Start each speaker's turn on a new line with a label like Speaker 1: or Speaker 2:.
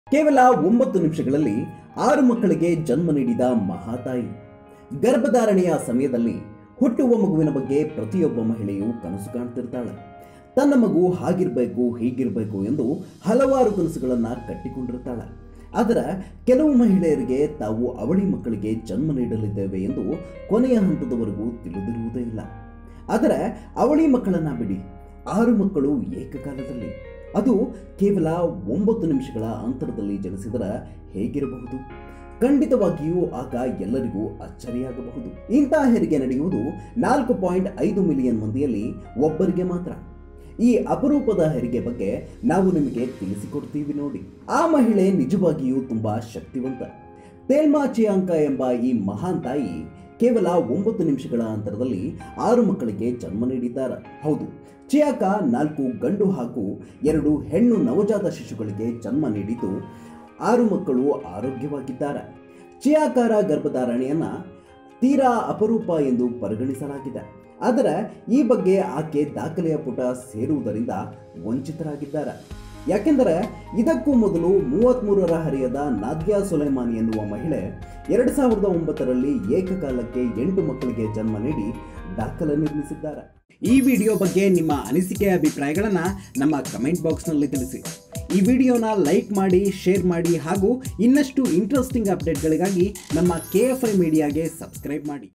Speaker 1: ಕೇವಲ ಒಂಬತ್ತು ನಿಮಿಷಗಳಲ್ಲಿ ಆರು ಮಕ್ಕಳಿಗೆ ಜನ್ಮ ನೀಡಿದ ಮಹಾತಾಯಿ ಗರ್ಭಧಾರಣೆಯ ಸಮಯದಲ್ಲಿ ಹುಟ್ಟುವ ಮಗುವಿನ ಬಗ್ಗೆ ಪ್ರತಿಯೊಬ್ಬ ಮಹಿಳೆಯು ಕನಸು ಕಾಣ್ತಿರ್ತಾಳೆ ತನ್ನ ಮಗು ಹಾಗಿರಬೇಕು ಹೀಗಿರಬೇಕು ಎಂದು ಹಲವಾರು ಕನಸುಗಳನ್ನು ಕಟ್ಟಿಕೊಂಡಿರ್ತಾಳೆ ಆದರೆ ಕೆಲವು ಮಹಿಳೆಯರಿಗೆ ತಾವು ಅವಳಿ ಮಕ್ಕಳಿಗೆ ಜನ್ಮ ನೀಡಲಿದ್ದೇವೆ ಎಂದು ಕೊನೆಯ ಹಂತದವರೆಗೂ ತಿಳಿದಿರುವುದೇ ಇಲ್ಲ ಆದರೆ ಅವಳಿ ಮಕ್ಕಳನ್ನ ಬಿಡಿ ಆರು ಮಕ್ಕಳು ಏಕಕಾಲದಲ್ಲಿ ಅದು ಕೇವಲ ಒಂಬತ್ತು ನಿಮಿಷಗಳ ಅಂತರದಲ್ಲಿ ಜನಿಸಿದರೆ ಹೇಗಿರಬಹುದು ಖಂಡಿತವಾಗಿಯೂ ಆಗ ಎಲ್ಲರಿಗೂ ಅಚ್ಚರಿಯಾಗಬಹುದು ಇಂತಹ ಹೆರಿಗೆ ನಡೆಯುವುದು ನಾಲ್ಕು ಪಾಯಿಂಟ್ ಐದು ಮಿಲಿಯನ್ ಮಂದಿಯಲ್ಲಿ ಒಬ್ಬರಿಗೆ ಮಾತ್ರ ಈ ಅಪರೂಪದ ಹೆರಿಗೆ ಬಗ್ಗೆ ನಾವು ನಿಮಗೆ ತಿಳಿಸಿಕೊಡ್ತೀವಿ ನೋಡಿ ಆ ಮಹಿಳೆ ನಿಜವಾಗಿಯೂ ತುಂಬಾ ಶಕ್ತಿವಂತ ತೇಲ್ಮಾ ಚಿಯಾಂಕ ಎಂಬ ಈ ಮಹಾನ್ ತಾಯಿ ಕೇವಲ ಒಂಬತ್ತು ನಿಮಿಷಗಳ ಅಂತರದಲ್ಲಿ ಆರು ಮಕ್ಕಳಿಗೆ ಜನ್ಮ ನೀಡಿದ್ದಾರೆ ಹೌದು ಚಿಯಾಕ ನಾಲ್ಕು ಗಂಡು ಹಾಗೂ ಎರಡು ಹೆಣ್ಣು ನವಜಾತ ಶಿಶುಗಳಿಗೆ ಜನ್ಮ ನೀಡಿದ್ದು ಆರು ಮಕ್ಕಳು ಆರೋಗ್ಯವಾಗಿದ್ದಾರೆ ಚಿಯಾಕಾರ ಗರ್ಭಧಾರಣೆಯನ್ನ ತೀರಾ ಅಪರೂಪ ಎಂದು ಪರಿಗಣಿಸಲಾಗಿದೆ ಆದರೆ ಈ ಬಗ್ಗೆ ಆಕೆ ದಾಖಲೆಯ ಪುಟ ಸೇರುವುದರಿಂದ ವಂಚಿತರಾಗಿದ್ದಾರೆ ಯಾಕೆಂದರೆ ಇದಕ್ಕೂ ಮೊದಲು ಮೂವತ್ತ್ಮೂರರ ಹರೆಯದ ನಾದ್ಯಾ ಸುಲೈಮಾನ್ ಎನ್ನುವ ಮಹಿಳೆ ಎರಡು ಸಾವಿರದ ಒಂಬತ್ತರಲ್ಲಿ ಏಕಕಾಲಕ್ಕೆ ಎಂಟು ಮಕ್ಕಳಿಗೆ ಜನ್ಮ ನೀಡಿ ದಾಖಲೆ ನಿರ್ಮಿಸಿದ್ದಾರೆ ಈ ವಿಡಿಯೋ ಬಗ್ಗೆ ನಿಮ್ಮ ಅನಿಸಿಕೆ ಅಭಿಪ್ರಾಯಗಳನ್ನು ನಮ್ಮ ಕಮೆಂಟ್ ಬಾಕ್ಸ್ನಲ್ಲಿ ತಿಳಿಸಿ ಈ ವಿಡಿಯೋನ ಲೈಕ್ ಮಾಡಿ ಶೇರ್ ಮಾಡಿ ಹಾಗೂ ಇನ್ನಷ್ಟು ಇಂಟ್ರೆಸ್ಟಿಂಗ್ ಅಪ್ಡೇಟ್ಗಳಿಗಾಗಿ ನಮ್ಮ ಕೆ ಎಫ್ ಐ ಮೀಡಿಯಾಗೆ ಸಬ್ಸ್ಕ್ರೈಬ್ ಮಾಡಿ